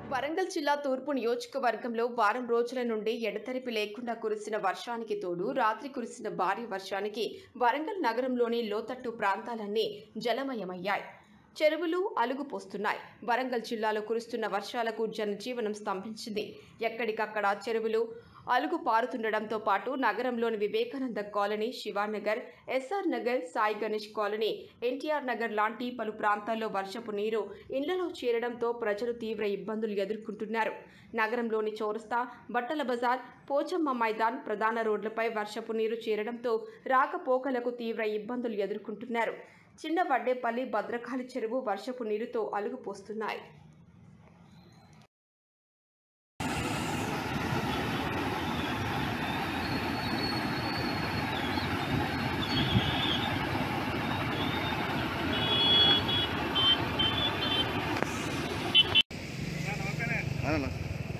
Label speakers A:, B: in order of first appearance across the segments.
A: వరంగల్ జిల్లా తూర్పు నియోజకవర్గంలో వారం రోజుల నుండి ఎడతెరిపి లేకుండా కురిసిన వర్షానికి తోడు రాత్రి కురిసిన భారీ వర్షానికి వరంగల్ నగరంలోని లోతట్టు ప్రాంతాలన్నీ జలమయమయ్యాయి చెరువులు అలుగు పోస్తున్నాయి వరంగల్ జిల్లాలో కురుస్తున్న వర్షాలకు జనజీవనం స్తంభించింది ఎక్కడికక్కడ చెరువులు అలుగు పారుతుండడంతో పాటు నగరంలోని Vivekananda colony Shivanagar SR Nagar Sai Ganesh colony NTR Nagar లాంటి పలు ప్రాంతాల్లో వర్షపు నీరు ఇళ్లలో చేరడంతో ప్రజలు తీవ్ర ఇబ్బందులు ఎదుర్కొంటున్నారు నగరంలోని చౌరస్తా బట్టల బజార్ పోచమ్మ మైదాన్ ప్రధాన రోడ్లపై వర్షపు నీరు చేరడంతో రాకపోకలకు తీవ్ర ఇబ్బందులు ఎదుర్కొంటున్నారు చిన్న వడ్డేపల్లి భద్రకాళి చెరువు వర్షపు నీరుతో అలుగుపోస్తున్నాయి
B: అదన్నా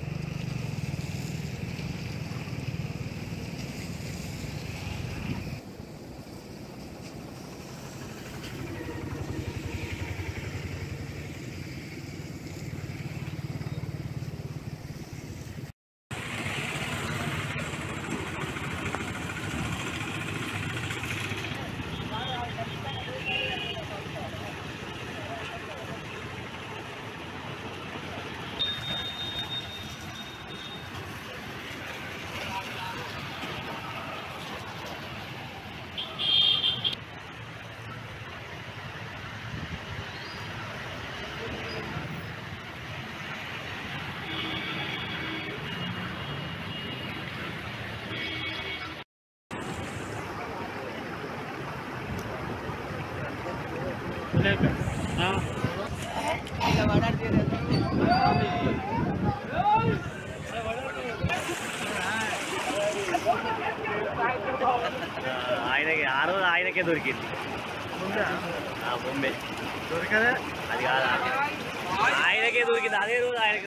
C: ఆయనకి ఆ రోజు ఆయనకే దొరికింది ఆ బొమ్మే
B: దొరకదే
C: అది కాదు ఆయనకే దొరికింది అదే రోజు ఆయనకి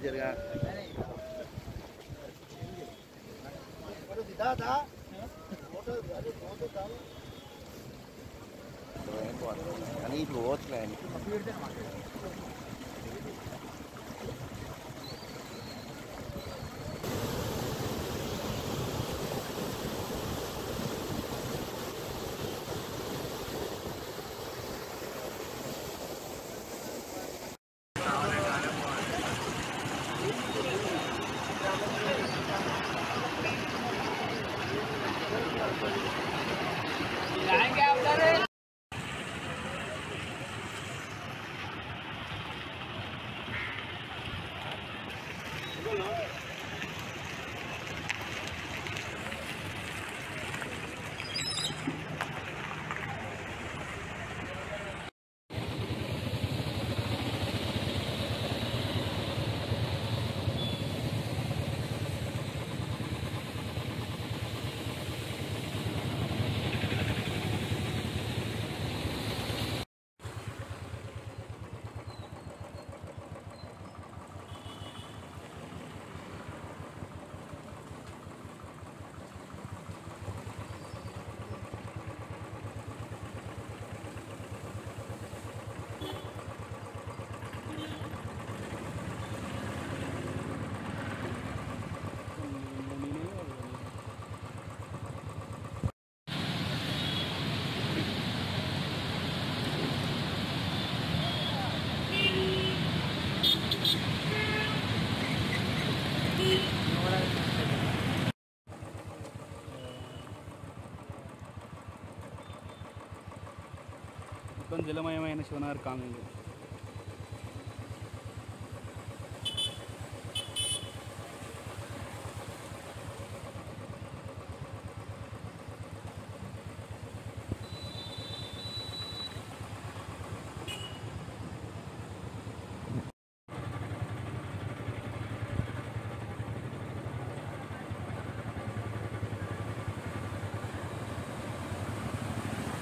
B: జరగా కానీ ఇప్పుడు పోతున్నాయండి
D: మొత్తం జలమయమైన శివనగర్ కాలనీలు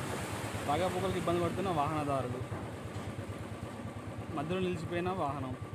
D: రాకపోకలకు ఇబ్బంది పడుతున్న వాహనదారులు మధ్యలో నిలిచిపోయిన వాహనం